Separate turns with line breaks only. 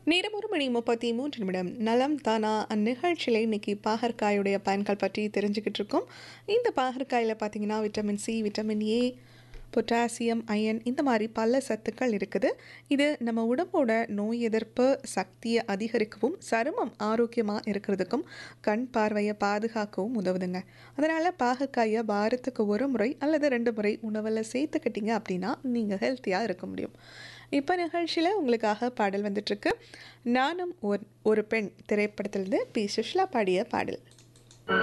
நேரம் ஒரு மணி முப்பத்தி மூன்று நிமிடம் நலம் தானா அந்நிகழ்ச்சியில் இன்னைக்கு பாகற்காயுடைய பயன்கள் பற்றி தெரிஞ்சுக்கிட்டு இருக்கோம் இந்த பாகற்காயில் பார்த்தீங்கன்னா vitamin C vitamin A potassium iron இந்த மாதிரி பல சத்துக்கள் இருக்குது இது நம்ம உடம்போட நோய் எதிர்ப்பு சக்தியை அதிகரிக்கவும் சருமம் ஆரோக்கியமாக இருக்கிறதுக்கும் கண் பார்வையை பாதுகாக்கவும் உதவுதுங்க அதனால் பாகக்காயை வாரத்துக்கு ஒரு முறை அல்லது ரெண்டு முறை உணவில் சேர்த்துக்கிட்டீங்க அப்படின்னா நீங்கள் ஹெல்த்தியாக இருக்க முடியும் இப்போ நிகழ்ச்சியில் உங்களுக்காக பாடல் வந்துட்டுருக்கு நானும் ஒரு ஒரு பெண் திரைப்படத்திலிருந்து பி சுஷ்லா பாடிய பாடல்